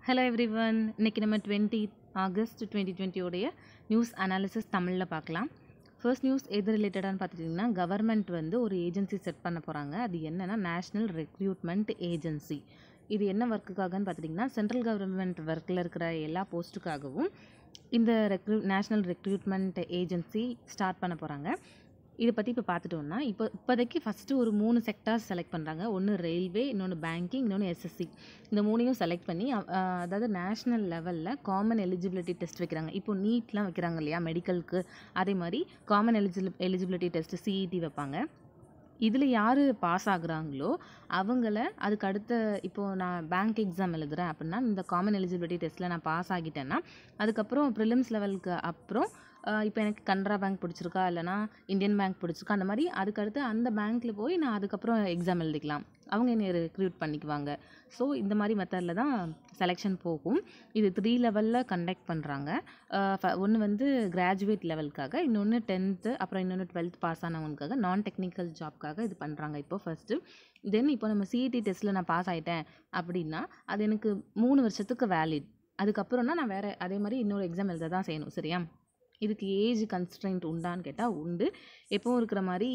hello every everyone இன்றைக்கி நம்ம twenty August twenty டுவெண்ட்டியோடைய நியூஸ் அனாலிசிஸ் தமிழில் பார்க்கலாம் ஃபர்ஸ்ட் நியூஸ் எது ரிலேட்டடானு பார்த்துட்டிங்கன்னா கவர்மெண்ட் வந்து ஒரு ஏஜென்சி செட் பண்ண போகிறாங்க அது என்னென்னா நேஷ்னல் ரெக்ரூட்மெண்ட் ஏஜென்சி இது என்ன ஒர்க்குக்காகன்னு பார்த்துட்டிங்கன்னா சென்ட்ரல் கவர்மெண்ட் ஒர்க்கில் இருக்கிற எல்லா போஸ்ட்டுக்காகவும் இந்த recruit national recruitment agency start பண்ண போகிறாங்க இதை பற்றி இப்போ பார்த்துட்டோம்னா இப்போ இப்போதைக்கு ஃபஸ்ட்டு ஒரு மூணு செக்டார்ஸ் செலக்ட் பண்ணுறாங்க ஒன்று ரயில்வே இன்னொன்று பேங்கிங் இன்னொன்று எஸ்எஸ்சி இந்த மூணையும் செலக்ட் பண்ணி அ- அஹ் அதாவது நேஷ்னல் லெவலில் காமன் எலிஜிபிலிட்டி டெஸ்ட் வைக்கிறாங்க இப்போ நீட்லாம் வைக்கிறாங்க இல்லையா மெடிக்கலுக்கு அதே மாதிரி common eligible eligibility test CET வைப்பாங்க இதில் யார் பாஸ் ஆகுறாங்களோ அவங்கள அதுக்கு அடுத்த இப்போது நான் பேங்க் எக்ஸாம் எழுதுறேன் அப்படின்னா இந்த காமன் எலிஜிபிலிட்டி டெஸ்ட்டில் நான் பாஸ் ஆகிட்டேன்னா அதுக்கப்புறம் ப்ரிலிம்ஸ் லெவலுக்கு அப்புறம் இப்போ எனக்கு கனரா பேங்க் பிடிச்சிருக்கா இல்லைனா இந்தியன் பேங்க் பிடிச்சிருக்கா அந்த மாதிரி அதுக்கடுத்து அந்த பேங்க்கில் போய் நான் அதுக்கப்புறம் எக்ஸாம் எழுதிக்கலாம் அவங்க என்னை ரெக்ரூட் பண்ணிக்குவாங்க ஸோ இந்த மாதிரி மெத்தடில் தான் செலெக்ஷன் போகும் இது த்ரீ லெவலில் கண்டக்ட் பண்ணுறாங்க ஒன்று வந்து கிராஜுவேட் லெவலுக்காக இன்னொன்று டென்த்து அப்புறம் இன்னொன்று டுவெல்த் பாஸ் ஆனவங்களுக்காக நான் டெக்னிக்கல் ஜாப்க்காக இது பண்ணுறாங்க இப்போ ஃபஸ்ட்டு தென் இப்போ நம்ம சிஇடி டெஸ்ட்டில் நான் பாஸ் ஆகிட்டேன் அப்படின்னா அது எனக்கு மூணு வருஷத்துக்கு வேலிட் அதுக்கப்புறம்னா நான் வேறு அதே மாதிரி இன்னொரு எக்ஸாம் எழுத தான் செய்யணும் சரியா இதுக்கு ஏஜ் கன்ஸ்ட்ரெயின்ட் உண்டான்னு கேட்டால் உண்டு எப்பவும் இருக்கிற மாதிரி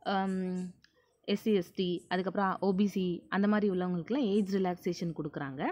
எஸ்சி எஸ்டி அதுக்கப்புறம் ஓபிசி அந்த மாதிரி உள்ளவங்களுக்குலாம் ஏஜ் ரிலாக்ஸேஷன் கொடுக்குறாங்க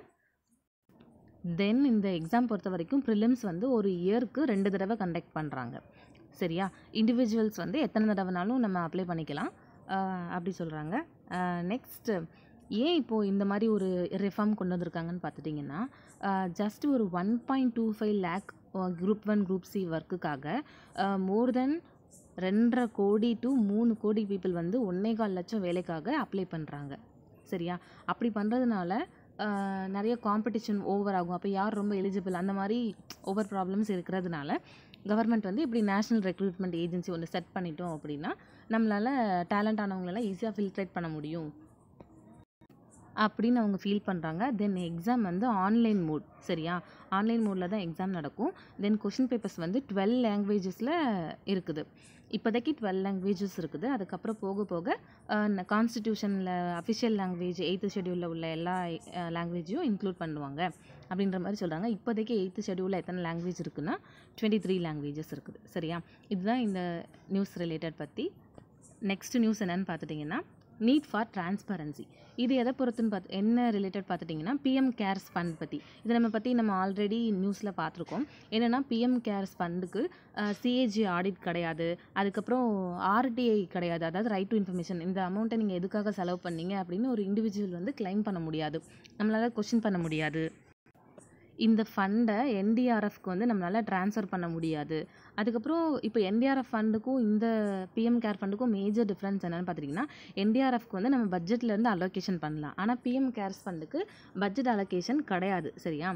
தென் இந்த எக்ஸாம் பொறுத்த வரைக்கும் ப்ரிலிம்ஸ் வந்து ஒரு இயருக்கு ரெண்டு தடவை கண்டக்ட் பண்ணுறாங்க சரியா இண்டிவிஜுவல்ஸ் வந்து எத்தனை தடவைனாலும் நம்ம அப்ளை பண்ணிக்கலாம் ஆஹ் அப்படி சொல்கிறாங்க நெக்ஸ்ட்டு ஏன் இப்போது இந்த மாதிரி ஒரு ரிஃபார்ம் கொண்டு வந்திருக்காங்கன்னு பார்த்துட்டிங்கன்னா ஜஸ்ட் ஒரு one point two five lakh group one group C ஒர்க்குக்காக மோர் தென் ரெண்டரை கோடி டு மூணு கோடி பீப்புள் வந்து ஒன்னே கால் லட்சம் வேலைக்காக அப்ளை பண்ணுறாங்க சரியா அப்படி பண்ணுறதுனால நிறைய காம்படிஷன் ஓவர் ஆகும் அப்போ யார் ரொம்ப எலிஜிபிள் அந்த மாதிரி ஓவர் ப்ராப்ளம்ஸ் இருக்கிறதுனால கவர்மெண்ட் வந்து இப்படி நேஷ்னல் ரெக்ரூட்மெண்ட் ஏஜென்சி ஒன்று செட் பண்ணிட்டோம் அப்படின்னா நம்மளால் டேலண்ட் ஆனவங்களெல்லாம் ஈஸியாக ஃபில்ட்ரேட் பண்ண முடியும் அப்படின்னு அவங்க ஃபீல் பண்ணுறாங்க தென் எக்ஸாம் வந்து ஆன்லைன் மோட் சரியா ஆன்லைன் மோடில் தான் எக்ஸாம் நடக்கும் தென் கொஷின் பேப்பர்ஸ் வந்து டுவெல் லாங்குவேஜஸில் இருக்குது இப்போதைக்கு டுவெல் லாங்குவேஜஸ் இருக்குது அதுக்கப்புறம் போக போக கான்ஸ்டிடியூஷனில் அஃபிஷியல் லாங்குவேஜ் எயித்து ஷெடியூலில் உள்ள எல்லா லாங்குவேஜையும் இன்க்ளூட் பண்ணுவாங்க அப்படின்ற மாதிரி சொல்கிறாங்க இப்போதைக்கு எயித்து ஷெடியூலில் எத்தனை லாங்குவேஜ் இருக்குன்னா டுவெண்ட்டி த்ரீ லாங்குவேஜஸ் இருக்குது சரியா இதுதான் இந்த நியூஸ் ரிலேட்டட் பற்றி நெக்ஸ்ட் நியூஸ் என்னன்னு பார்த்துட்டிங்கன்னா நீட் ஃபார் டிரான்ஸ்பரன்சி இது எதை பொறுத்துன்னு பார்த்து என்ன ரிலேட்டட் பார்த்துட்டிங்கன்னா பிஎம் கேர்ஸ் ஃபண்ட் பற்றி இதை நம்ம பற்றி நம்ம ஆல்ரெடி நியூஸில் பார்த்துருக்கோம் என்னென்னா பிஎம் கேர்ஸ் ஃபண்டுக்கு சிஏஜி ஆடிட் கிடையாது அதுக்கப்புறம் ஆர்டிஐ கிடையாது அதாவது ரைட் டு இன்ஃபர்மேஷன் இந்த அமௌண்ட்டை நீங்கள் எதுக்காக செலவு பண்ணீங்க அப்படின்னு ஒரு இண்டிவிஜுவல் வந்து கிளைம் பண்ண முடியாது நம்மளால் கொஷின் பண்ண முடியாது இந்த ஃபண்டை என்டிஆர்எஃப்க்கு வந்து நம்மளால் ட்ரான்ஸ்ஃபர் பண்ண முடியாது அதுக்கப்புறம் இப்போ என்டிஆர்எஃப் ஃபண்டுக்கும் இந்த பிஎம் கேர் ஃபண்டுக்கும் மேஜர் டிஃப்ரென்ஸ் என்னென்னு பார்த்துட்டிங்கன்னா என்டிஆர்எஃப்க்கு வந்து நம்ம பட்ஜெட்லேருந்து அலோகேஷன் பண்ணலாம் ஆனால் பிஎம் கேர்ஸ் ஃபண்டுக்கு பட்ஜெட் அலோகேஷன் கிடையாது சரியா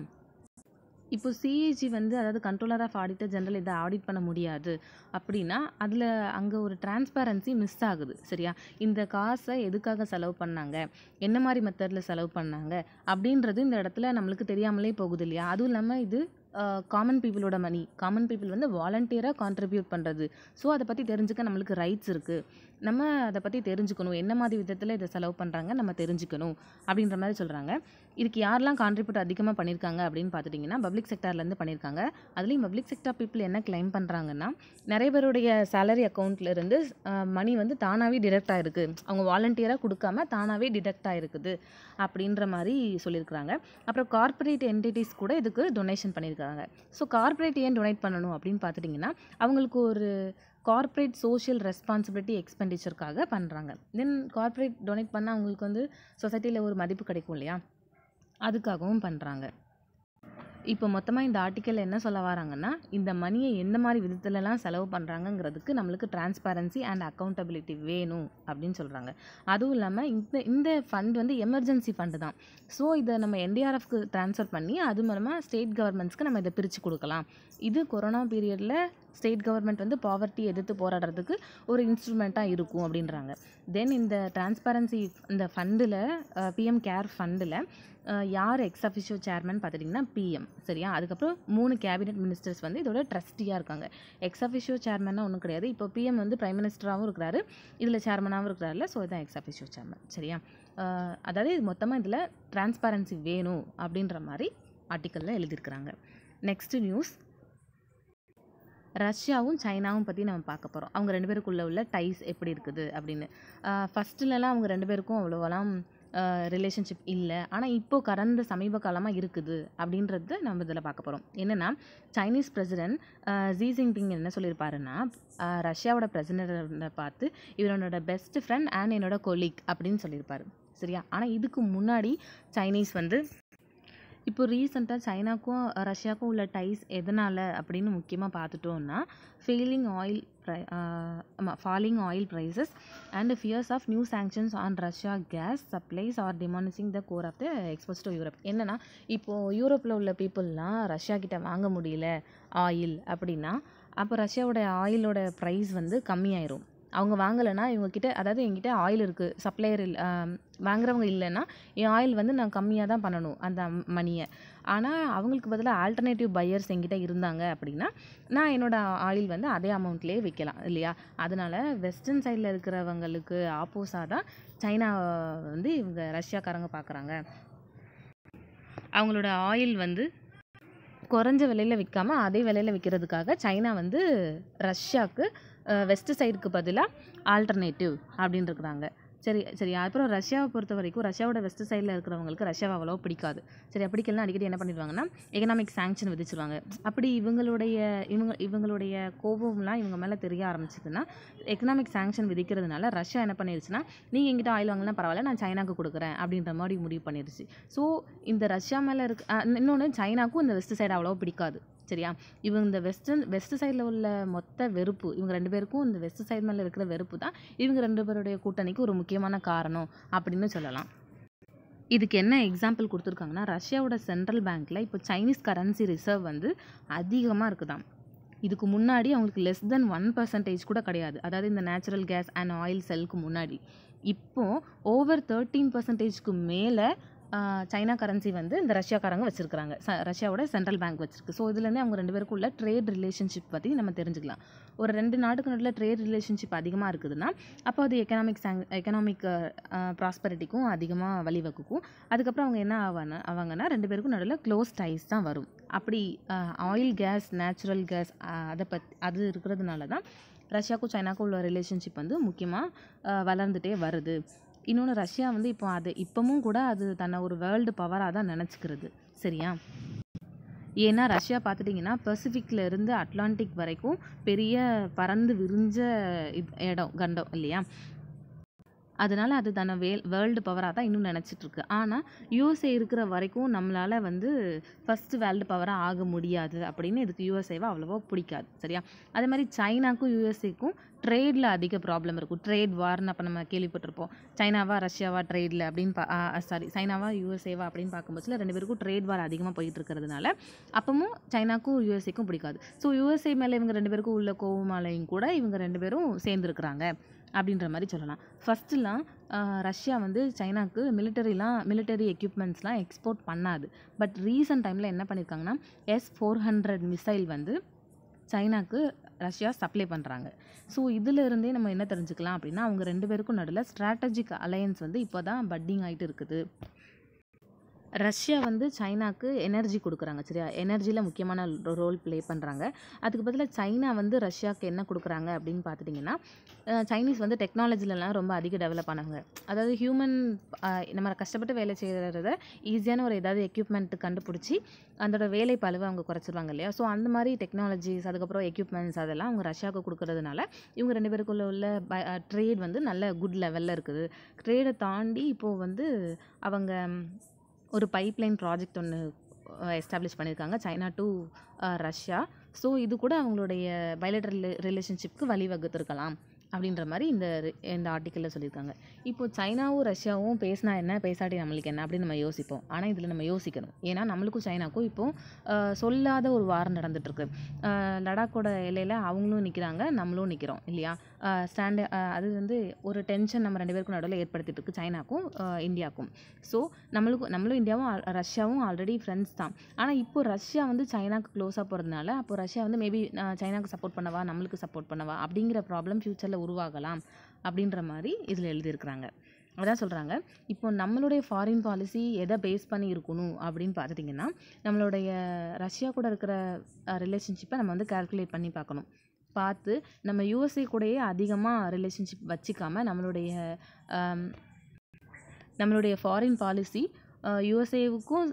இப்போ சிஏஜி வந்து அதாவது கண்ட்ரோலர் ஆஃப் ஆடிட்டர் ஜெனரல் இதை ஆடிட் பண்ண முடியாது அப்படின்னா அதில் அங்கே ஒரு டிரான்ஸ்பரன்சி மிஸ் ஆகுது சரியா இந்த காசை எதுக்காக செலவு பண்ணாங்க என்ன மாதிரி மெத்தடில் செலவு பண்ணாங்க அப்படின்றது இந்த இடத்துல நம்மளுக்கு தெரியாமலே போகுது இல்லையா அதுவும் இல்லாமல் இது காமன் பீப்புளோட மணி காமன் பீப்புள் வந்து வாலண்டியராக கான்ட்ரிபியூட் பண்ணுறது ஸோ அதை பற்றி தெரிஞ்சுக்க நம்மளுக்கு ரைட்ஸ் இருக்குது நம்ம அதை பற்றி தெரிஞ்சுக்கணும் என்ன மாதிரி விதத்தில் இதை செலவு பண்ணுறாங்க நம்ம தெரிஞ்சுக்கணும் அப்படின்ற மாதிரி சொல்கிறாங்க இதுக்கு யாரெல்லாம் கான்ட்ரிபியூட் அதிகமாக பண்ணியிருக்காங்க அப்படின்னு பார்த்துட்டிங்கன்னா பப்ளிக் செக்டார்லேருந்து பண்ணியிருக்காங்க அதுலேயும் பப்ளிக் செக்டார் பீப்புள் என்ன கிளைம் பண்ணுறாங்கன்னா நிறைய பேருடைய சேலரி அக்கௌண்ட்லேருந்து மணி வந்து தானாகவே டிடக்ட் ஆகிருக்கு அவங்க வாலண்டியராக கொடுக்காம தானாகவே டிடக்ட் ஆகிருக்குது அப்படின்ற மாதிரி சொல்லியிருக்கிறாங்க அப்புறம் கார்ப்பரேட் என்டிட்டிஸ் கூட இதுக்கு டொனேஷன் பண்ணியிருக்காங்க ஸோ கார்ப்பரேட் ஏன் டொனேட் பண்ணணும் அப்படின்னு பார்த்துட்டிங்கன்னா அவங்களுக்கு ஒரு கார்ப்பரேட் சோஷியல் ரெஸ்பான்சிபிலிட்டி எக்ஸ்பெண்டிச்சருக்காக பண்ணுறாங்க தென் கார்ப்பரேட் டொனேட் பண்ணால் அவங்களுக்கு வந்து சொசைட்டியில் ஒரு மதிப்பு கிடைக்கும் இல்லையா அதுக்காகவும் பண்ணுறாங்க இப்போ மொத்தமாக இந்த ஆர்டிக்கல் என்ன சொல்ல வராங்கன்னா இந்த மணியை எந்த மாதிரி விதத்துலலாம் செலவு பண்ணுறாங்கங்கிறதுக்கு நம்மளுக்கு டிரான்ஸ்பரன்சி அண்ட் அக்கௌண்டபிலிட்டி வேணும் அப்படின்னு சொல்கிறாங்க அதுவும் இல்லாமல் இந்த இந்த ஃபண்ட் வந்து எமர்ஜென்சி ஃபண்டு தான் ஸோ இதை நம்ம என்டிஆர்எஃப்க்கு ட்ரான்ஸ்ஃபர் பண்ணி அது மூலமாக ஸ்டேட் கவர்மெண்ட்ஸ்க்கு நம்ம இதை பிரித்து கொடுக்கலாம் இது கொரோனா பீரியடில் ஸ்டேட் கவர்மெண்ட் வந்து பாவர்ட்டி எதிர்த்து போராடுறதுக்கு ஒரு இன்ஸ்ட்ருமெண்ட்டாக இருக்கும் அப்படின்றாங்க தென் இந்த டிரான்ஸ்பரன்சி இந்த ஃபண்டில் பிஎம் கேர் ஃபண்டில் யார் எக்ஸ் அஃபிஷியோ சேர்மன் பார்த்துட்டிங்கன்னா பிஎம் சரியா அதுக்கப்புறம் மூணு கேபினெட் மினிஸ்டர்ஸ் வந்து இதோட ட்ரஸ்டியாக இருக்காங்க எக்ஸ் அஃபிஷியோ சேர்மன்னா ஒன்றும் கிடையாது இப்போ பிஎம் வந்து பிரைம் மினிஸ்டராகவும் இருக்கிறாரு இதில் சேர்மனாகவும் இருக்கிறாருல ஸோ இதான் எக்ஸ் அஃபிஷியோ சேர்மன் சரியா அதாவது இது மொத்தமாக இதில் டிரான்ஸ்பரன்சி வேணும் அப்படின்ற மாதிரி ஆர்டிக்கலில் எழுதியிருக்கிறாங்க நெக்ஸ்ட் நியூஸ் ரஷ்யாவும் சைனாவும் பற்றி நம்ம பார்க்க போகிறோம் அவங்க ரெண்டு பேருக்குள்ளே உள்ள டைஸ் எப்படி இருக்குது அப்படின்னு ஃபஸ்ட்டுலலாம் அவங்க ரெண்டு பேருக்கும் அவ்வளோவெல்லாம் ரிலேஷன்ஷிப் இல்லை ஆனால் இப்போது கடந்த சமீப காலமாக இருக்குது அப்படின்றது நம்ம இதில் பார்க்க போகிறோம் என்னென்னா சைனீஸ் பிரசிடென்ட் ஜி ஜின்பிங் என்ன சொல்லியிருப்பாருன்னா அஹ், ரஷ்யாவோட பிரசிடென்ட்டை பார்த்து இவரோட பெஸ்ட் ஃப்ரெண்ட் அண்ட் என்னோட கொலீக் அப்படின்னு சொல்லியிருப்பாரு சரியா ஆனால் இதுக்கு முன்னாடி சைனீஸ் வந்து இப்போ ரீசெண்டாக சைனாக்கும் ரஷ்யாவுக்கும் உள்ள டைஸ் எதனால் அப்படின்னு முக்கியமாக பார்த்துட்டோம்னா ஃபெயிலிங் ஆயில் ப்ரை ஆமாம் falling oil prices and fears of new sanctions on Russia gas supplies are demonising the core of the exports to Europe என்னென்னா இப்போது யூரோப்பில் உள்ள பீப்புளெலாம் ரஷ்யா கிட்ட வாங்க முடியல ஆயில் அப்படின்னா அப்போ ரஷ்யாவோட ஆயிலோட ப்ரைஸ் வந்து கம்மியாயிரும் அவங்க வாங்கலைன்னா இவங்கக்கிட்ட அதாவது என்கிட்ட ஆயில் இருக்குது சப்ளையர் இல் வாங்குறவங்க இல்லைன்னா என் ஆயில் வந்து நான் கம்மியாக தான் பண்ணணும் அந்த மணியை ஆனால் அவங்களுக்கு பதிலாக ஆல்டர்னேட்டிவ் பையர்ஸ் என்கிட்ட இருந்தாங்க அப்படின்னா நான் என்னோட ஆயில் வந்து அதே அமௌண்ட்லேயே விற்கலாம் இல்லையா அதனால வெஸ்டர்ன் சைடில் இருக்கிறவங்களுக்கு ஆப்போஸாக தான் சைனா வந்து இவங்க ரஷ்யாக்காரங்க பார்க்குறாங்க அவங்களோட ஆயில் வந்து குறைஞ்ச விலையில் விற்காம அதே விலையில் விற்கிறதுக்காக சைனா வந்து ரஷ்யாவுக்கு வெஸ்ட் சைடுக்கு பதிலாக ஆல்டர்னேட்டிவ் அப்படின்னு இருக்கிறாங்க சரி சரி அப்புறம் ரஷ்யாவை பொறுத்த வரைக்கும் ரஷ்யாவோட வெஸ்ட் சைடில் இருக்கிறவங்களுக்கு ரஷ்யாவை அவ்வளோ பிடிக்காது சரி பிடிக்கலனா அடிக்கடி என்ன பண்ணிடுவாங்கன்னா எக்கனாமிக் சாங்ஷன் விதிச்சிருவாங்க அப்படி இவங்களுடைய இவங்க இவங்களுடைய கோபம்லாம் இவங்க மேலே தெரிய ஆரம்பிச்சதுன்னா எக்கனாமிக் சாங்ஷன் விதிக்கிறதுனால ரஷ்யா என்ன பண்ணிருச்சுன்னா நீங்கள் எங்கிட்ட ஆயில் வாங்கினா பரவாயில்ல நான் சைனாக்கு கொடுக்குறேன் அப்படின்ற மாதிரி முடிவு பண்ணிருச்சு ஸோ இந்த ரஷ்யா மேலே இருக்க இன்னொன்று சைனாக்கும் இந்த வெஸ்ட் சைடு அவ்வளோ பிடிக்காது சரியா இவங்க இந்த வெஸ்டர்ன் வெஸ்ட் சைடில் உள்ள மொத்த வெறுப்பு இவங்க ரெண்டு பேருக்கும் இந்த வெஸ்ட் சைடு மேலே இருக்கிற வெறுப்பு தான் இவங்க ரெண்டு பேருடைய கூட்டணிக்கு ஒரு முக்கியமான காரணம் அப்படின்னு சொல்லலாம் இதுக்கு என்ன எக்ஸாம்பிள் கொடுத்துருக்காங்கன்னா ரஷ்யாவோட சென்ட்ரல் பேங்க்கில் இப்போ சைனீஸ் கரன்சி ரிசர்வ் வந்து அதிகமாக இருக்குதாம் இதுக்கு முன்னாடி அவங்களுக்கு லெஸ் தென் ஒன் பர்சன்டேஜ் கூட கிடையாது அதாவது இந்த நேச்சுரல் கேஸ் அண்ட் ஆயில் செல்லுக்கு முன்னாடி இப்போ ஓவர் தேர்ட்டீன் பர்சன்டேஜ்க்கு மேலே சைனா கரன்சி வந்து இந்த ரஷ்யாக்காரங்க வச்சுருக்காங்க ச ரஷ்யாவோட சென்ட்ரல் பேங்க் வச்சிருக்கு ஸோ இதுலேருந்து அவங்க ரெண்டு பேருக்கும் உள்ள ட்ரேட் ரிலேஷன்ஷிப் பற்றி நம்ம தெரிஞ்சுக்கலாம் ஒரு ரெண்டு நாட்டுக்கு நடுவில் ட்ரேட் ரிலேஷன்ஷிப் அதிகமாக இருக்குதுன்னா அப்போ அது எக்கனாமிக் சாங் எக்கனாமிக் ப்ராஸ்பரிட்டிக்கும் அதிகமாக வழிவகுக்கும் அதுக்கப்புறம் அவங்க என்ன ஆவானா ஆவாங்கன்னா ரெண்டு பேருக்கும் நடுவில் க்ளோஸ் டைஸ் தான் வரும் அப்படி ஆயில் கேஸ் நேச்சுரல் கேஸ் அதை பத் அது இருக்கிறதுனால தான் ரஷ்யாவுக்கும் சைனாக்கும் உள்ள ரிலேஷன்ஷிப் வந்து முக்கியமாக வளர்ந்துட்டே வருது இன்னொன்று ரஷ்யா வந்து இப்போ அது இப்போவும் கூட அது தன்னை ஒரு வேர்ல்டு பவராக தான் நினச்சிக்கிறது சரியா ஏன்னா ரஷ்யா பார்த்துட்டிங்கன்னா பசிபிக்ல இருந்து அட்லாண்டிக் வரைக்கும் பெரிய பறந்து விரிஞ்ச இது இடம் கண்டம் இல்லையா அதனால அது தன்னை வே வேர்ல்டு பவராக தான் இன்னும் நினச்சிட்டு இருக்கு ஆனால் யூஎஸ்ஏ இருக்கிற வரைக்கும் நம்மளால் வந்து ஃபஸ்ட்டு வேர்ல்டு பவராக ஆக முடியாது அப்படின்னு இதுக்கு யூஎஸ்ஏவை அவ்வளோவா பிடிக்காது சரியா அதே மாதிரி சைனாக்கும் யூஎஸ்ஏக்கும் ட்ரேடில் அதிக ப்ராப்ளம் இருக்கும் ட்ரேட் வார்னு அப்போ நம்ம கேள்விப்பட்டிருப்போம் சைனாவா ரஷ்யாவா ட்ரேடில் அப்படின்னு பா சாரி சைனாவா யூஎஸ்ஏவா அப்படின்னு பார்க்கும்போதுல ரெண்டு பேருக்கும் ட்ரேட் வார் அதிகமாக போயிட்டு இருக்கிறதுனால அப்பவும் சைனாக்கும் யூஎஸ்ஏக்கும் பிடிக்காது ஸோ யூஎஸ்ஏ மேலே இவங்க ரெண்டு பேருக்கும் உள்ள கோவமாலையும் கூட இவங்க ரெண்டு பேரும் சேர்ந்துருக்குறாங்க அப்படின்ற மாதிரி சொல்லலாம் ஃபஸ்ட்டுலாம் ரஷ்யா வந்து சைனாக்கு மிலிட்டரிலாம் மிலிட்டரி எக்யூப்மெண்ட்ஸ்லாம் எக்ஸ்போர்ட் பண்ணாது பட் ரீசன்ட் டைமில் என்ன பண்ணியிருக்காங்கன்னா எஸ் ஃபோர் ஹண்ட்ரட் மிசைல் வந்து சைனாக்கு ரஷ்யா சப்ளை பண்ணுறாங்க ஸோ இதில் இருந்தே நம்ம என்ன தெரிஞ்சுக்கலாம் அப்படின்னா அவங்க ரெண்டு பேருக்கும் நடுவில் ஸ்ட்ராட்டஜிக் அலையன்ஸ் வந்து இப்போ தான் பட்டிங் ஆகிட்டு இருக்குது ரஷ்யா வந்து சைனாக்கு எனர்ஜி கொடுக்குறாங்க சரியா எனர்ஜியில் முக்கியமான ரோல் ப்ளே பண்ணுறாங்க அதுக்கு பதிலாக சைனா வந்து ரஷ்யாவுக்கு என்ன கொடுக்குறாங்க அப்படின்னு பார்த்துட்டிங்கன்னா அஹ் சைனீஸ் வந்து டெக்னாலஜிலலாம் ரொம்ப அதிக டெவலப் ஆனாங்க அதாவது ஹியூமன் நம்ம கஷ்டப்பட்டு வேலை செய்கிறத ஈஸியான ஒரு ஏதாவது எக்யூப்மெண்ட் கண்டுபிடிச்சி அதோட வேலை பழுவை அவங்க குறைச்சிருவாங்க இல்லையா ஸோ அந்த மாதிரி டெக்னாலஜிஸ் அதுக்கப்புறம் எக்யூப்மெண்ட்ஸ் அதெல்லாம் அவங்க ரஷ்யாவுக்கு கொடுக்கறதுனால இவங்க ரெண்டு பேருக்குள்ள உள்ள ட்ரேட் வந்து நல்ல குட் லெவலில் இருக்குது ட்ரேடை தாண்டி இப்போது வந்து அவங்க ஒரு பைப்லைன் ப்ராஜெக்ட் ஒன்று எஸ்டாப்ளிஷ் பண்ணியிருக்காங்க சைனா டு ரஷ்யா ஸோ இது கூட அவங்களுடைய பைலேட்டரல் ரிலேஷன்ஷிப்க்கு வழிவகுத்திருக்கலாம் அப்படின்ற மாதிரி இந்த ரி- இந்த ஆர்டிக்கலில் சொல்லியிருக்காங்க இப்போ சைனாவும் ரஷ்யாவும் பேசினா என்ன பேசாட்டி நம்மளுக்கு என்ன அப்படின்னு நம்ம யோசிப்போம் ஆனால் இதில் நம்ம யோசிக்கணும் ஏன்னா நம்மளுக்கும் சைனாக்கும் இப்போ அஹ், சொல்லாத ஒரு வாரம் நடந்துட்டுருக்கு லடாக்கோட எல்லையில் அவங்களும் நிற்கிறாங்க நம்மளும் நிற்கிறோம் இல்லையா ஸ்டாண்டு அது வந்து ஒரு டென்ஷன் நம்ம ரெண்டு பேருக்கும் நடுவில் ஏற்படுத்திட்டு இருக்கு சைனாக்கும் அஹ், இந்தியாவுக்கும் ஸோ நம்மளுக்கும் நம்மளும் இந்தியாவும் ஆல்- ரஷ்யாவும் ஆல்ரெடி ஃப்ரெண்ட்ஸ் தான் ஆனால் இப்போ ரஷ்யா வந்து சைனாக்கு க்ளோஸாக போகிறதுனால அப்போ ரஷ்யா வந்து மேபி சைனாக்கு சப்போர்ட் பண்ணவா நம்மளுக்கு சப்போர்ட் பண்ணவா அப்படிங்கிற ப்ராப்ளம் ஃப்யூச்சரில் உருவாகலாம் அப்படின்ற மாதிரி இதில் எழுதியிருக்கிறாங்க அதான் சொல்கிறாங்க இப்போ நம்மளுடைய ஃபாரின் பாலிசி எதை பேஸ் பண்ணி இருக்கணும் அப்படின்னு பார்த்துட்டிங்கன்னா நம்மளுடைய ரஷ்யா கூட இருக்கிற ரிலேஷன்ஷிப்பை நம்ம வந்து கால்குலேட் பண்ணி பார்க்கணும் பார்த்து நம்ம யூஎஸ்ஏ கூடயே அதிகமாக ரிலேஷன்ஷிப் வச்சுக்காம நம்மளுடைய ஆம், நம்மளுடைய ஃபாரின் பாலிசி யூஎஸ்ஏவுக்கும்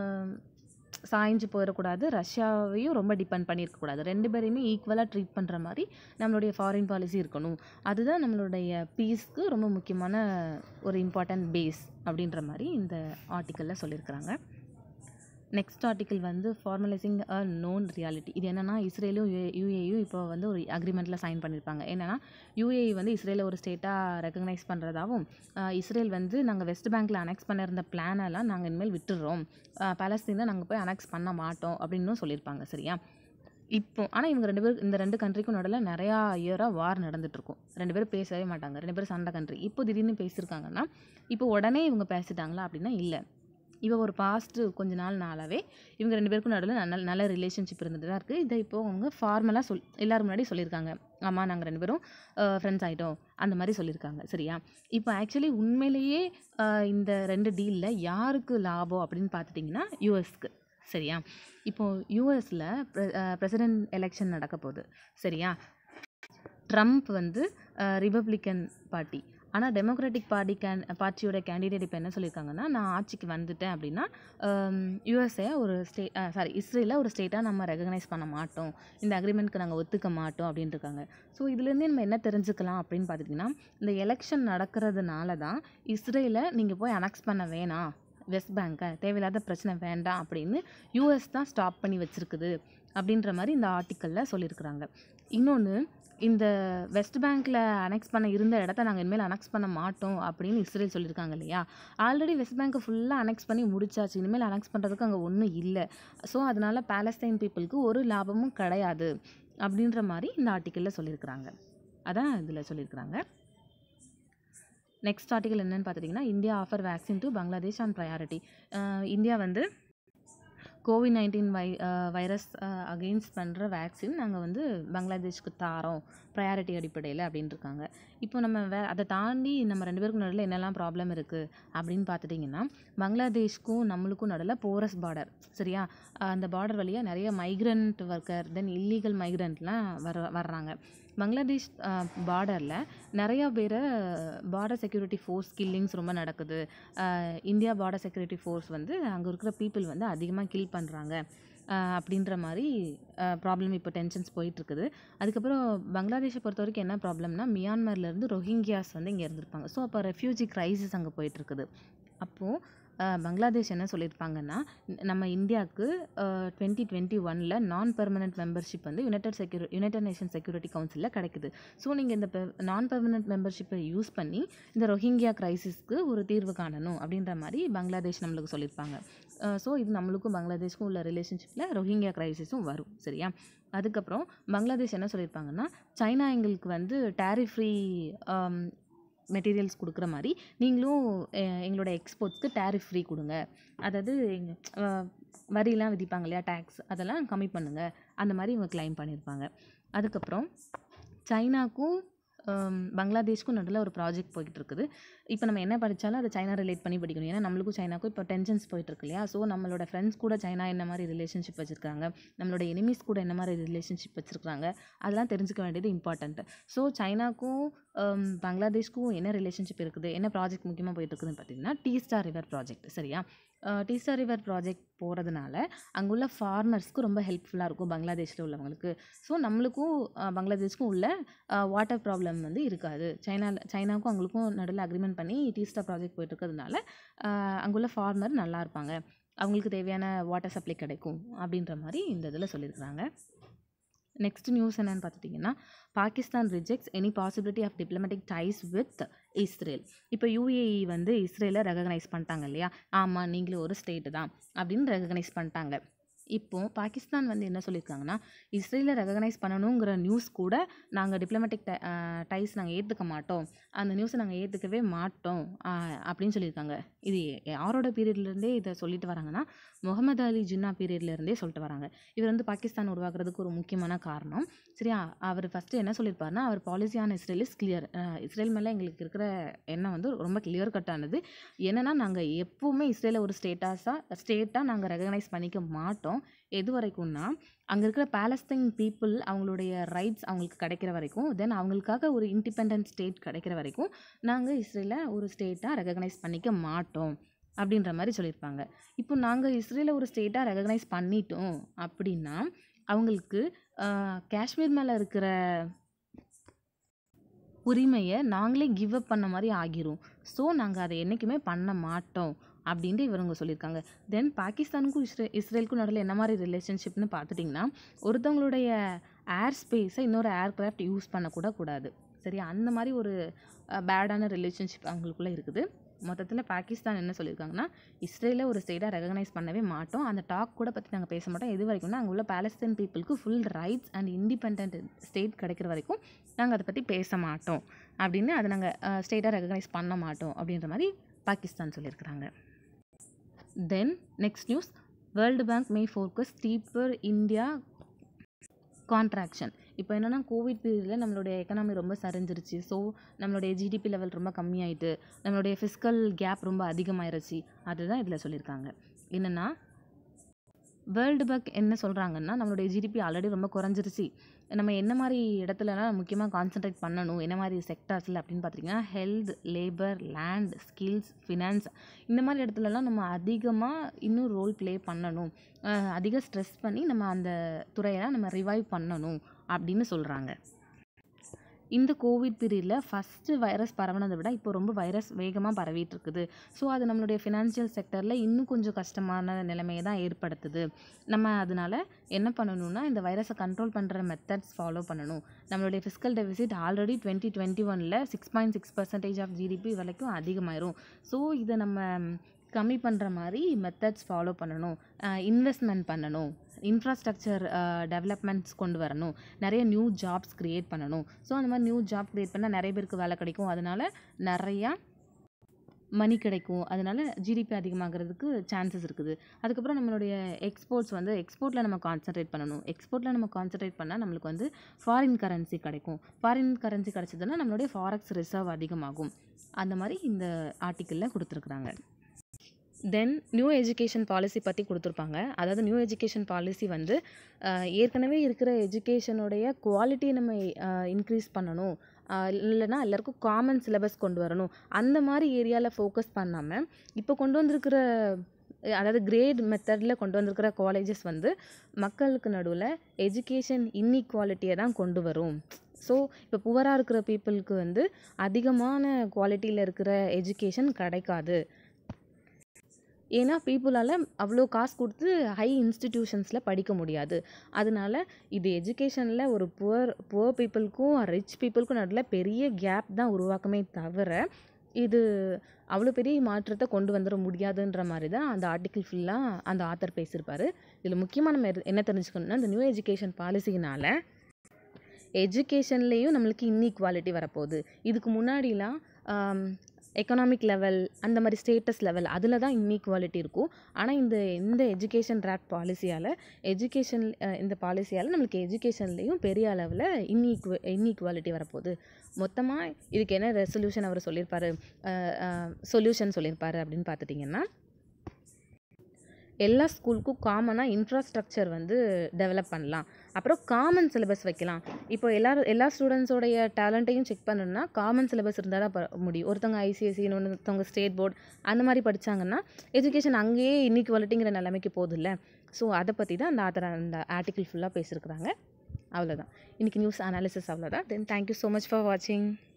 சாய்ஞ்சு போயிடக்கூடாது ரஷ்யாவையும் ரொம்ப டிபெண்ட் பண்ணியிருக்கக்கூடாது ரெண்டு பேரையுமே ஈக்குவலாக ட்ரீட் பண்ணுற மாதிரி நம்மளுடைய ஃபாரின் பாலிசி இருக்கணும் அதுதான் நம்மளுடைய பீஸ்க்கு ரொம்ப முக்கியமான ஒரு இம்பார்ட்டன்ட் பேஸ் அப்படின்ற மாதிரி இந்த ஆர்டிக்கலில் சொல்லியிருக்கிறாங்க நெக்ஸ்ட் ஆர்டிக்கல் வந்து ஃபார்மலைசிங் அ நோன் ரியாலிட்டி இது என்னென்னா இஸ்ரேலும் யூஏயும் இப்போ வந்து ஒரு அக்ரிமெண்ட்டில் சைன் பண்ணியிருப்பாங்க என்னென்னா யூஏஇ வந்து இஸ்ரேலை ஒரு ஸ்டேட்டாக ரெக்கக்னைஸ் பண்ணுறதாவும் இஸ்ரேல் வந்து நாங்கள் வெஸ்ட் பேங்க்கில் அனெக்ஸ் பண்ணியிருந்த பிளானெல்லாம் நாங்கள் இனிமேல் விட்டுடுறோம் பாலஸ்தீனை நாங்கள் போய் அனெக்ஸ் பண்ண மாட்டோம் அப்படின்னும் சொல்லியிருப்பாங்க சரியா இப்போ ஆனால் இவங்க ரெண்டு பேர் இந்த ரெண்டு கண்ட்ரிக்கும் நடுவில் நிறையா இயராக வார் நடந்துட்டுருக்கும் ரெண்டு பேரும் பேசவே மாட்டாங்க ரெண்டு பேரும் சண்டை கண்ட்ரி இப்போ திடீர்னு பேசியிருக்காங்கன்னா இப்போ உடனே இவங்க பேசிட்டாங்களா அப்படின்னா இல்லை இவ ஒரு பாஸ்ட்டு கொஞ்ச நாள் நாளாவே இவங்க ரெண்டு பேருக்கும் நடுவில் நல்ல நல்ல ரிலேஷன்ஷிப் இருந்துட்டு தான் இருக்குது இதை இப்போ அவங்க ஃபார்மலாக சொல் எல்லாரும் முன்னாடி சொல்லியிருக்காங்க ஆமாம் நாங்கள் ரெண்டு பேரும் ஃப்ரெண்ட்ஸ் ஆகிட்டோம் அந்த மாதிரி சொல்லியிருக்காங்க சரியா இப்போ ஆக்சுவலி உண்மையிலேயே அஹ், இந்த ரெண்டு டீலில் யாருக்கு லாபம் அப்படின்னு பார்த்துட்டிங்கன்னா யூஎஸ்க்கு சரியா இப்போ யூஎஸில் பிரசிடென்ட் எலெக்ஷன் நடக்க போகுது சரியா ட்ரம்ப் வந்து ரிபப்ளிக்கன் பார்ட்டி ஆனால் டெமோக்ராட்டிக் பார்ட்டி கேன் பார்ட்டியோட கேண்டிடேட் இப்போ என்ன சொல்லியிருக்காங்கன்னா நான் ஆட்சிக்கு வந்துட்டேன் அப்படின்னா யூஎஸ்ஏ ஒரு ஸ்டே சாரி இஸ்ரேலை ஒரு ஸ்டேட்டாக நம்ம ரெகக்னைஸ் பண்ண மாட்டோம் இந்த அக்ரிமெண்ட்க்கு நாங்கள் ஒத்துக்க மாட்டோம் அப்படின்ட்டு இருக்காங்க ஸோ இதுலேருந்து நம்ம என்ன தெரிஞ்சுக்கலாம் அப்படின்னு பார்த்துட்டிங்கன்னா இந்த எலெக்ஷன் நடக்கிறதுனால தான் இஸ்ரேலை நீங்கள் போய் அனெக்ஸ் பண்ண வேணாம் வெஸ்ட் பேங்கை தேவையில்லாத பிரச்சனை வேண்டாம் அப்படின்னு யூஎஸ் தான் ஸ்டாப் பண்ணி வச்சிருக்குது அப்படின்ற மாதிரி இந்த ஆர்டிக்கலில் சொல்லியிருக்கிறாங்க இன்னொன்று இந்த வெஸ்ட் பேங்க்கில் அனெக்ஸ் பண்ண இருந்த இடத்த நாங்கள் இனிமேல் அனெக்ஸ் பண்ண மாட்டோம் அப்படின்னு இஸ்ரேல் சொல்லியிருக்காங்க இல்லையா ஆல்ரெடி வெஸ்ட் பேங்க்கை ஃபுல்லாக அனெக்ஸ் பண்ணி முடிச்சாச்சு இனிமேல் அனெக்ஸ் பண்ணுறதுக்கு அங்கே ஒன்றும் இல்லை ஸோ அதனால் பாலஸ்தைன் பீப்புளுக்கு ஒரு லாபமும் கிடையாது அப்படின்ற மாதிரி இந்த ஆர்டிக்கலில் சொல்லியிருக்கிறாங்க அதான் இதில் சொல்லியிருக்கிறாங்க நெக்ஸ்ட் ஆர்டிக்கல் என்னன்னு பார்த்துட்டிங்கன்னா India offer vaccine to Bangladesh on priority India வந்து கோவிட் நைன்டீன் வை வைரஸ் அகெயின்ஸ்ட் பண்ணுற வேக்சின் நாங்கள் வந்து பங்களாதேஷ்க்கு தாரோம் ப்ரையாரிட்டி அடிப்படையில் அப்படின்னு இருக்காங்க இப்போ நம்ம வே அதை தாண்டி நம்ம ரெண்டு பேருக்கும் நடுவில் என்னெல்லாம் ப்ராப்ளம் இருக்குது அப்படின்னு பார்த்துட்டிங்கன்னா பங்களாதேஷ்க்கும் நம்மளுக்கும் நடுவில் போரஸ் பார்டர் சரியா அஹ் அந்த பார்டர் வழியாக நிறைய மைக்ரண்ட் ஒர்க்கர் தென் இல்லீகல் மைக்ரண்ட்லாம் வர வர்றாங்க பங்களாதேஷ் பார்டரில் நிறையா பேரை பார்டர் செக்யூரிட்டி ஃபோர்ஸ் கில்லிங்ஸ் ரொம்ப நடக்குது அஹ் இந்தியா பார்டர் செக்யூரிட்டி ஃபோர்ஸ் வந்து அங்கே இருக்கிற பீப்புள் வந்து அதிகமாக கில் பண்ணுறாங்க அப்படின்ற மாதிரி ப்ராப்ளம் இப்போ டென்ஷன்ஸ் போயிட்டுருக்குது அதுக்கப்புறம் பங்களாதேஷை பொறுத்த வரைக்கும் என்ன ப்ராப்ளம்னா மியான்மர்லேருந்து ரொஹிங்கியாஸ் வந்து இங்கே இருந்திருப்பாங்க ஸோ அப்போ ரெஃப்யூஜி க்ரைசிஸ் அங்கே போயிட்டுருக்குது அப்போது பங்களாதேஷ் என்ன சொல்லியிருப்பாங்கன்னா ந- நம்ம இந்தியாவுக்கு டுவெண்ட்டி டுவெண்ட்டி ஒனில் நான் பெர்மனன்ட் மெம்பர்ஷிப் வந்து united security united nation security கவுன்சிலில் கிடைக்குது ஸோ நீங்கள் இந்த நான் பெர்மனன்ட் மெம்பர்ஷிப்பை யூஸ் பண்ணி இந்த ரொஹிங்கியா கிரைசிஸ்க்கு ஒரு தீர்வு காணணும் அப்படின்ற மாதிரி பங்களாதேஷ் நம்மளுக்கு சொல்லியிருப்பாங்க ஸோ இது நம்மளுக்கும் பங்களாதேஷ்க்கும் உள்ள ரிலேஷன்ஷிப்பில் ரொஹிங்கியா கிரைசிஸும் வரும் சரியா அதுக்கப்புறம் பங்களாதேஷ் என்ன சொல்லியிருப்பாங்கன்னா சைனா எங்களுக்கு வந்து டேரிஃப் ஃப்ரீ மெட்டீரியல்ஸ் கொடுக்குற மாதிரி நீங்களும் அஹ், எங்களோட எக்ஸ்போர்ட்ஸ்க்கு டேரிஃப் ஃப்ரீ கொடுங்க அதாவது எங்க- அஹ், வரிலாம் விதிப்பாங்க இல்லையா டேக்ஸ் அதெல்லாம் கம்மி பண்ணுங்க அந்த மாதிரி இவங்க கிளைம் பண்ணியிருப்பாங்க அதுக்கப்புறம் சைனாக்கும் ஹம், பங்களாதேஷ்க்கும் நடுவில் ஒரு ப்ராஜெக்ட் போய்கிட்டு இருக்குது இப்போ நம்ம என்ன படித்தாலும் அதை சைனா ரிலேட் பண்ணி படிக்கணும் ஏன்னா நம்மளுக்கும் சைனாக்கும் இப்போ டென்ஷன்ஸ் போயிட்டு இருக்கு இல்லையா ஸோ நம்மளோட ஃப்ரெண்ட்ஸ் கூட சைனா என்ன மாதிரி ரிலேஷன்ஷிப் வச்சுருக்காங்க நம்மளோட எனிமீஸ் கூட என்ன மாதிரி ரிலேஷன்ஷிப் வச்சுருக்காங்க அதெல்லாம் தெரிஞ்சுக்க வேண்டியது இம்பார்ட்டண்ட் ஸோ சைனாக்கும் ஹம், பங்களாதேஷ்க்கும் என்ன ரிலேஷன்ஷிப் இருக்குது என்ன ப்ராஜெக்ட் முக்கியமாக போயிட்டு இருக்குதுன்னு பார்த்தீங்கன்னா டீ ஸ்டார் ரிவர் ப்ராஜெக்ட் சரியா டீ ஸ்டார் ரிவர் ப்ராஜெக்ட் போகிறதுனால அங்குள்ள ஃபார்மர்ஸ்க்கு ரொம்ப ஹெல்ப்ஃபுல்லாக இருக்கும் பங்களாதேஷில் உள்ளவங்களுக்கு ஸோ நம்மளுக்கும் அஹ், பங்களாதேஷ்க்கும் உள்ள வாட்டர் ப்ராப்ளம் வந்து இருக்காது சைனா சைனாவுக்கும் அவங்களுக்கும் நடுவில் அக்ரிமெண்ட் பண்ணி டீஸ்டா ப்ராஜெக்ட் போயிட்டு இருக்கிறதுனால அஹ், அங்குள்ள ஃபார்மர் நல்லா இருப்பாங்க அவங்களுக்கு தேவையான வாட்டர் சப்ளை கிடைக்கும் அப்படின்ற மாதிரி இந்த இதில் சொல்லியிருக்கிறாங்க நெக்ஸ்ட் நியூஸ் என்னன்னு பார்த்துட்டிங்கன்னா Pakistan rejects any possibility of diplomatic ties with Israel இப்போ யூஏஇ வந்து இஸ்ரேலை ரெகக்னைஸ் பண்ணிட்டாங்க இல்லையா ஆமாம் நீங்களும் ஒரு ஸ்டேட்டு தான் அப்படின்னு ரெகக்னைஸ் பண்ணிட்டாங்க இப்போ பாகிஸ்தான் வந்து என்ன சொல்லியிருக்காங்கன்னா இஸ்ரேலை ரெகக்னைஸ் பண்ணணுங்கிற நியூஸ் கூட நாங்கள் டிப்ளமேட்டிக் டைஸ் நாங்கள் ஏற்றுக்க மாட்டோம் அந்த நியூஸை நாங்கள் ஏற்றுக்கவே மாட்டோம் ஆஹ் அப்படின்னு சொல்லியிருக்காங்க இது யாரோட பீரியட்லேருந்தே இதை சொல்லிட்டு வராங்கன்னா முகமது அலி ஜின்னா பீரியட்லேருந்தே சொல்லிட்டு வராங்க இவர் வந்து பாகிஸ்தான் உருவாக்குறதுக்கு ஒரு முக்கியமான காரணம் சரியா அவர் ஃபஸ்ட்டு என்ன சொல்லியிருப்பாருன்னா அவர் policy on Israel is clear Israel மேலே எங்களுக்கு இருக்கிற எண்ணம் வந்து ரொம்ப கிளியர் கட்டானது என்னென்னா நாங்கள் எப்போவுமே இஸ்ரேலை ஒரு ஸ்டேட்டாஸாக ஸ்டேட்டாக நாங்கள் ரெகக்னைஸ் பண்ணிக்க மாட்டோம் எது வரைக்கும்னா அங்கே இருக்கிற பாலஸ்தீன் பீப்புள் அவங்களுடைய ரைட்ஸ் அவங்களுக்கு கிடைக்கிற வரைக்கும் தென் அவங்களுக்காக ஒரு இண்டிபெண்ட் ஸ்டேட் கிடைக்கிற வரைக்கும் நாங்கள் இஸ்ரேலை ஒரு ஸ்டேட்டாக ரெகக்னைஸ் பண்ணிக்க மாட்டோம் அப்படின்ற மாதிரி சொல்லியிருப்பாங்க இப்போ நாங்கள் இஸ்ரேலை ஒரு ஸ்டேட்டாக ரெகக்னைஸ் பண்ணிட்டோம் அப்படின்னா அவங்களுக்கு ஆஹ், காஷ்மீர் மேலே இருக்கிற உரிமையை நாங்களே கிவ் அப் பண்ண மாதிரி ஆகிரும் ஸோ நாங்கள் அதை என்றைக்குமே பண்ண மாட்டோம் அப்படின்ட்டு இவருங்க சொல்லியிருக்காங்க தென் பாகிஸ்தானுக்கும் இஸ்ரே இஸ்ரேலுக்கும் நடுவில் என்ன மாதிரி ரிலேஷன்ஷிப்னு பார்த்துட்டிங்கன்னா ஒருத்தவங்களுடைய ஏர் ஸ்பேஸை இன்னொரு ஏர்க்ராஃப்ட் யூஸ் பண்ணக்கூட கூடாது சரியா அந்த மாதிரி ஒரு பேடான ரிலேஷன்ஷிப் அவங்களுக்குள்ளே இருக்குது மொத்தத்தில் பாகிஸ்தான் என்ன சொல்லியிருக்காங்கன்னா இஸ்ரேலை ஒரு ஸ்டேட்டாக ரெகக்னைஸ் பண்ணவே மாட்டோம் அந்த டாக் கூட பற்றி நாங்கள் பேச மாட்டோம் எது வரைக்கும்னா அங்கே உள்ள பாலஸ்தீன் பீப்புளுக்கு full rights and independent state கிடைக்கிற வரைக்கும் நாங்கள் அதை பற்றி பேச மாட்டோம் அப்படின்னு அதை நாங்கள் ஸ்டேட்டாக ரெகக்னைஸ் பண்ண மாட்டோம் அப்படின்ற மாதிரி பாகிஸ்தான் சொல்லியிருக்கிறாங்க then next news World Bank may focus deeper India contraction இப்போ என்னென்னா கோவிட் பீரியடில் நம்மளுடைய எக்கனாமி ரொம்ப சரிஞ்சிருச்சு ஸோ நம்மளுடைய ஜிடிபி லெவல் ரொம்ப கம்மியாயிட்டு நம்மளுடைய ஃபிஸ்கல் கேப் ரொம்ப அதிகமாயிருச்சு அதுதான் இதில் சொல்லியிருக்காங்க என்னென்னா வேர்ல்டு பேங்க் என்ன சொல்கிறாங்கன்னா நம்மளுடைய ஜிடிபி ஆல்ரெடி ரொம்ப குறைஞ்சிருச்சு நம்ம என்ன மாதிரி இடத்துலலாம் முக்கியமாக கான்சென்ட்ரேட் பண்ணணும் என்ன மாதிரி செக்டார்ஸில் அப்படின்னு பார்த்தீங்கன்னா health labour land skills finance இந்த மாதிரி இடத்துலலாம் நம்ம அதிகமாக இன்னும் ரோல் ப்ளே பண்ணணும் அஹ் அதிக ஸ்ட்ரெஸ் பண்ணி நம்ம அந்த துறையெல்லாம் நம்ம ரிவைவ் பண்ணணும் அப்படின்னு சொல்கிறாங்க இந்த கோவிட் பீரியடில் ஃபஸ்ட்டு வைரஸ் பரவுனதை விட இப்போ ரொம்ப வைரஸ் வேகமாக பரவிட்டு இருக்குது ஸோ அது நம்மளுடைய ஃபினான்ஷியல் செக்டரில் இன்னும் கொஞ்சம் கஷ்டமான நிலைமையை தான் ஏற்படுத்துது நம்ம அதனால என்ன பண்ணணும்னா இந்த வைரஸை கண்ட்ரோல் பண்ணுற மெத்தட்ஸ் ஃபாலோ பண்ணணும் நம்மளுடைய fiscal deficit already twenty twenty ஒனில் six point six percentage of GDP வரைக்கும் அதிகமாயிரும் ஸோ இதை நம்ம கம்மி பண்ணுற மாதிரி மெத்தட்ஸ் ஃபாலோ பண்ணணும் இன்வெஸ்ட்மெண்ட் பண்ணணும் இன்ஃப்ராஸ்ட்ரக்சர் டெவலப்மெண்ட்ஸ் கொண்டு வரணும் நிறைய நியூ ஜாப்ஸ் க்ரியேட் பண்ணணும் ஸோ அந்த மாதிரி நியூ ஜாப் க்ரியேட் பண்ணால் நிறைய பேருக்கு வேலை கிடைக்கும் அதனால நிறையா மணி கிடைக்கும் அதனால ஜிடிபி அதிகமாகிறதுக்கு சான்சஸ் இருக்குது அதுக்கப்புறம் நம்மளுடைய எக்ஸ்போர்ட்ஸ் வந்து எக்ஸ்போர்ட்டில் நம்ம கான்சென்ட்ரேட் பண்ணணும் எக்ஸ்போர்ட்டில் நம்ம கான்சென்ட்ரேட் பண்ணால் நம்மளுக்கு வந்து ஃபாரின் கரன்சி கிடைக்கும் ஃபாரின் கரன்சி கிடைச்சதுன்னா நம்மளுடைய ஃபாரெக்ஸ் ரிசர்வ் அதிகமாகும் அந்த மாதிரி இந்த ஆர்டிக்கிளில் கொடுத்துருக்குறாங்க தென் நியூ எஜுகேஷன் பாலிசி பற்றி கொடுத்துருப்பாங்க அதாவது நியூ எஜுகேஷன் பாலிசி வந்து அஹ், ஏற்கனவே இருக்கிற எஜுகேஷனுடைய குவாலிட்டியை நம்ம இன்க்ரீஸ் பண்ணணும் அஹ், இல்லைன்னா எல்லாருக்கும் காமன் சிலபஸ் கொண்டு வரணும் அந்த மாதிரி ஏரியாவில் ஃபோக்கஸ் பண்ணாமல் இப்போ கொண்டு வந்திருக்கிற அஹ், அதாவது கிரேட் மெத்தடில் கொண்டு வந்திருக்கிற காலேஜஸ் வந்து மக்களுக்கு நடுவில் எஜுகேஷன் இன்இக்வாலிட்டியை தான் கொண்டு வரும் ஸோ இப்போ புவராக இருக்கிற பீப்புளுக்கு வந்து அதிகமான குவாலிட்டியில் இருக்கிற எஜுகேஷன் கிடைக்காது ஏன்னா பீப்புளால் அவ்வளோ காசு கொடுத்து ஹை இன்ஸ்டிடியூஷன்ஸில் படிக்க முடியாது அதனால இது எஜுகேஷனில் ஒரு புவர் புவர் பீப்புளுக்கும் ரிச் பீப்புளுக்கும் நடுவில் பெரிய கேப் தான் உருவாக்குமே தவிர இது அவ்வளோ பெரிய மாற்றத்தை கொண்டு வந்துட முடியாதுன்ற மாதிரி தான் அந்த ஆர்டிக்கிள் ஃபுல்லாக அந்த ஆத்தர் பேசியிருப்பாரு இதில் முக்கியமாக நம்ம எது- என்ன தெரிஞ்சுக்கணும்னா இந்த நியூ எஜுகேஷன் பாலிசினால எஜுகேஷன்லேயும் நம்மளுக்கு இன்இக்வாலிட்டி வரப்போகுது இதுக்கு முன்னாடிலாம் எக்கனாமிக் லெவல் அந்த மாதிரி ஸ்டேட்டஸ் லெவல் அதில் தான் இன்இக்வாலிட்டி இருக்கும் ஆனால் இந்த இந்த எஜுகேஷன் ட்ராக் பாலிசியால் எஜுகேஷன் இந்த பாலிசியால் நம்மளுக்கு எஜுகேஷன்லேயும் பெரிய அளவில் இன்இக்வ இன்இக்வாலிட்டி வரப்போகுது மொத்தமாக இதுக்கு என்ன ரெசல்யூஷன் அவர் சொல்லியிருப்பாரு சொல்யூஷன் சொல்லியிருப்பாரு அப்படின்னு பார்த்துட்டிங்கன்னா எல்லா ஸ்கூலுக்கும் காமனாக இன்ஃப்ராஸ்ட்ரக்சர் வந்து டெவலப் பண்ணலாம் அப்புறம் காமன் சிலபஸ் வைக்கலாம் இப்போ எல்லாரும் எல்லா ஸ்டூடெண்ட்ஸோடைய டேலண்ட்டையும் செக் பண்ணணும்னா காமன் சிலபஸ் இருந்தால் தான் ப- முடியும் ஒருத்தவங்க ஐசிஎஸ்சி ஒருத்தவங்க ஸ்டேட் போர்டு அந்த மாதிரி படிச்சாங்கன்னா எஜுகேஷன் அங்கேயே இன்இக்வாலிட்டிங்கிற நிலைமைக்கு போகுதுல்ல ஸோ அதை பற்றி தான் அந்த ஆத்தர் அந்த ஆர்டிக்கிள் ஃபுல்லாக பேசியிருக்கிறாங்க அவ்வளோதான் இன்றைக்கி நியூஸ் அனாலிசிஸ் அவ்வளோதான் then thank you so much for வாட்சிங்